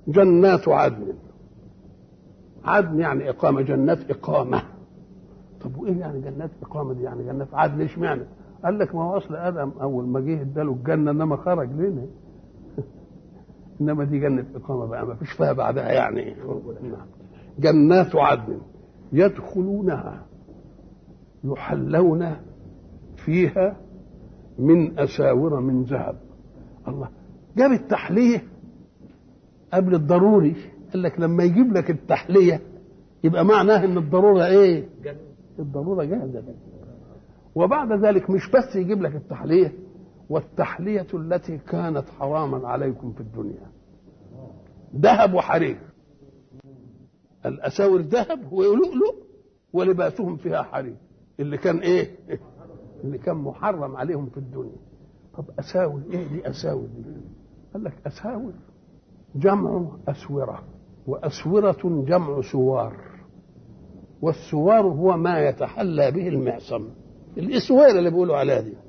جنات عدن عدن يعني إقامة جنات إقامة طب وإيه يعني جنات إقامة دي يعني جنات عدن إيش معنى قال لك ما هو أصل آدم أول ما جه اداله الجنة إنما خرج لنا إنما دي جنة إقامة بقى ما فيش فيها بعدها يعني جنات عدن يدخلونها يحلون فيها من أساور من ذهب الله جاب التحلية قبل الضروري قال لك لما يجيب لك التحلية يبقى معناه ان الضرورة ايه الضرورة جاهزة وبعد ذلك مش بس يجيب لك التحلية والتحلية التي كانت حراما عليكم في الدنيا ذهب وحرير الأساور ذهب ولؤلؤ ولباسهم فيها حرير اللي كان ايه اللي كان محرم عليهم في الدنيا طب أساور ايه دي أساور دي قال لك أساور جمع أسورة وأسورة جمع سوار والسوار هو ما يتحلى به المعصم الاسوار اللي بيقولوا عليها دي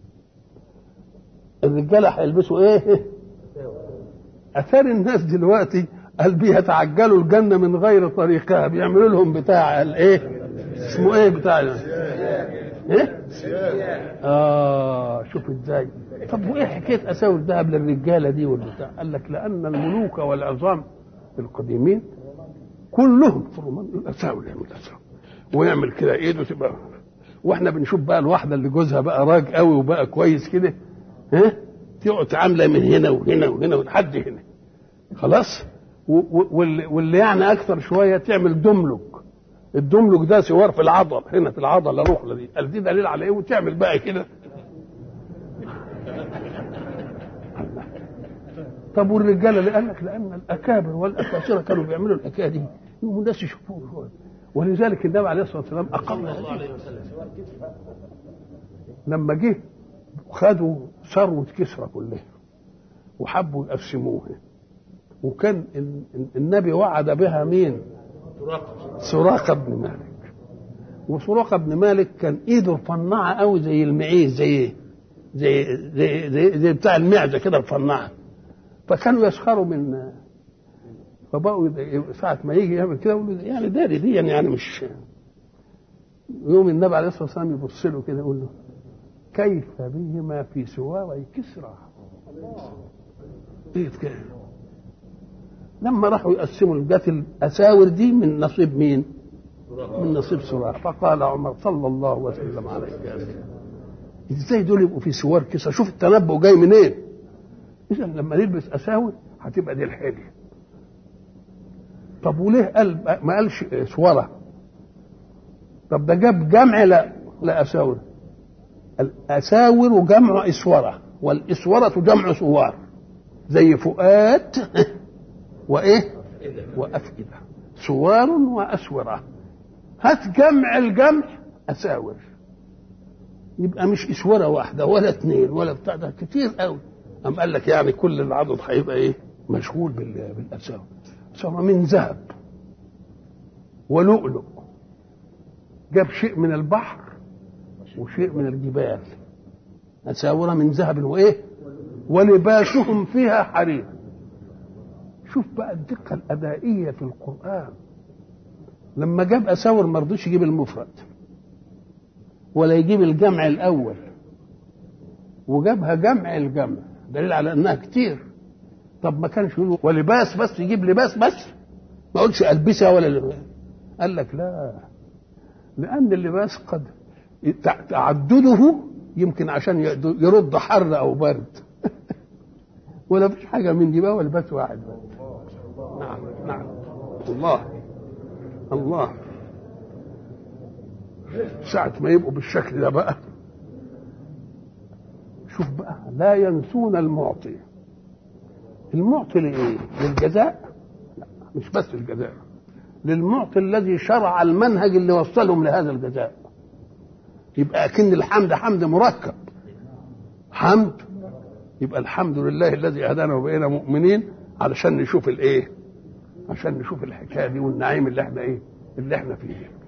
الرجاله هيلبسوا ايه اثار الناس دلوقتي قال بيتعجلوا الجنه من غير طريقها بيعملوا لهم بتاع الايه اسمه ايه بتاع ايه اه شوف ازاي طب وايه حكايه اساور ذهب للرجاله دي والبتاع قال لك لان الملوك والعظام القديمين كلهم فرمان الاساور يعمل اساور ويعمل كده ايده تبقى واحنا بنشوف بقى الواحده اللي جوزها بقى راج قوي وبقى كويس كده ها تقعد عامله من هنا وهنا وهنا لحد هنا خلاص واللي, واللي يعني اكثر شويه تعمل دملك الدملك ده سوار في العضل هنا في العضله الركله دي قال دي دليل على ايه وتعمل بقى كده طب والرجاله اللي قال لك لان الاكابر والاساطير كانوا بيعملوا الحكايه دي يقوموا الناس يشوفوه ولذلك النبي عليه الصلاه والسلام اقام لما جه خدوا ثروه كسرى كلها وحبوا يقسموها وكان النبي وعد بها مين؟ سراقة بن مالك وسراقة بن مالك كان ايده مفنعة قوي زي المعيز زي زي زي زي, زي بتاع المعزة كده مفنعة فكانوا يسخروا من فبقوا ساعة ما يجي يعمل كده يقول له يعني داري دي يعني, يعني مش يوم النبي عليه الصلاة والسلام يبص له كده يقول له كيف بهما في سواري كسرى ايه كده لما راحوا يقسموا جت الاساور دي من نصيب مين؟ من نصيب سراق فقال عمر صلى الله وسلم عليه ازاي دول يبقوا في سوار كسرى شوف التنبؤ جاي منين اذا لما نلبس اساور هتبقى دي الحليه طب وليه قال ما قالش سوره طب ده جاب جمع لا لا اساور الاساور جمع اسوره والاسوره جمع سوار زي فؤاد وايه وافئده سوار واسوره هات جمع الجمع اساور يبقى مش اسوره واحده ولا اثنين ولا بتاع ده كتير قوي قام قال لك يعني كل العدد هيبقى ايه مشغول بالاساور اساور من ذهب ولؤلؤ جاب شيء من البحر وشيء من الجبال اساور من ذهب وايه ولباسهم فيها حرير شوف بقى الدقة الأدائية في القرآن لما جاب أساور ما رضيش يجيب المفرد ولا يجيب الجمع الأول وجابها جمع الجمع دليل على أنها كتير طب ما كانش يقول ولباس بس يجيب لباس بس ما قلش ألبسها ولا لباس قال لك لا لأن اللباس قد تعدده يمكن عشان يرد حر أو برد ولا فيش حاجة من دي بقى ولباس واحد بقى نعم نعم الله الله ساعة ما يبقوا بالشكل ده بقى شوف بقى لا ينسون المعطي المعطي لإيه؟ للجزاء؟ لا مش بس الجزاء للمعطي الذي شرع المنهج اللي وصلهم لهذا الجزاء يبقى أكن الحمد حمد مركب حمد يبقى الحمد لله الذي هدانا وبقينا مؤمنين علشان نشوف الايه عشان نشوف الحكايه دي والنعيم اللي احنا ايه اللي احنا فيه